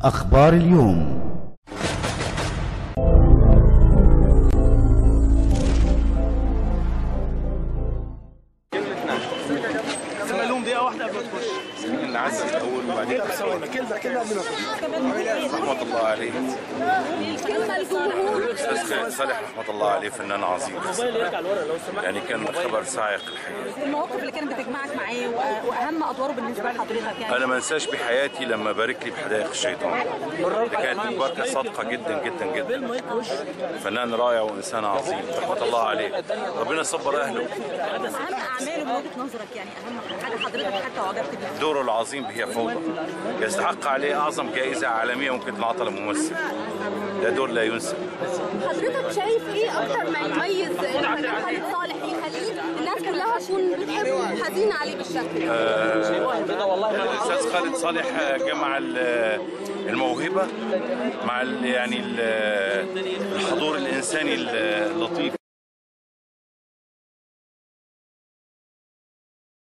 أخبار اليوم لهم دقيقة واحدة قبل ما تخش نعزز الاول وبعدين ثواني كلمة كلمة قبل ما تخش رحمه الله عليه كلمة الجمهور استاذ خالد صالح رحمه الله عليه فنان عظيم يعني كان خبر صاعق الحقيقه المواقف اللي كانت بتجمعك معاه وأ- واهم ادواره بالنسبه لحضرتك يعني انا ما انساش بحياتي لما بارك لي بحدائق الشيطان دي كانت مباركه صادقه جدا جدا جدا فنان رائع وانسان عظيم رحمه الله عليه ربنا يصبر اهله اهم اعماله من وجهه نظرك يعني اهم حاجه حضرتك حتى اعجبت بيها دوره العظيم هي فوضى يستحق عليه اعظم جائزه عالميه ممكن تنعطى لممثل ده دور لا ينسى حضرتك شايف ايه اكتر ما يميز الفنان خالد صالح يخليه الناس كلها تكون بتحبه وحزينه عليه بالشكل ده الاستاذ خالد صالح جمع ال- الموهبه مع ال- يعني ال- الحضور الانساني اللطيف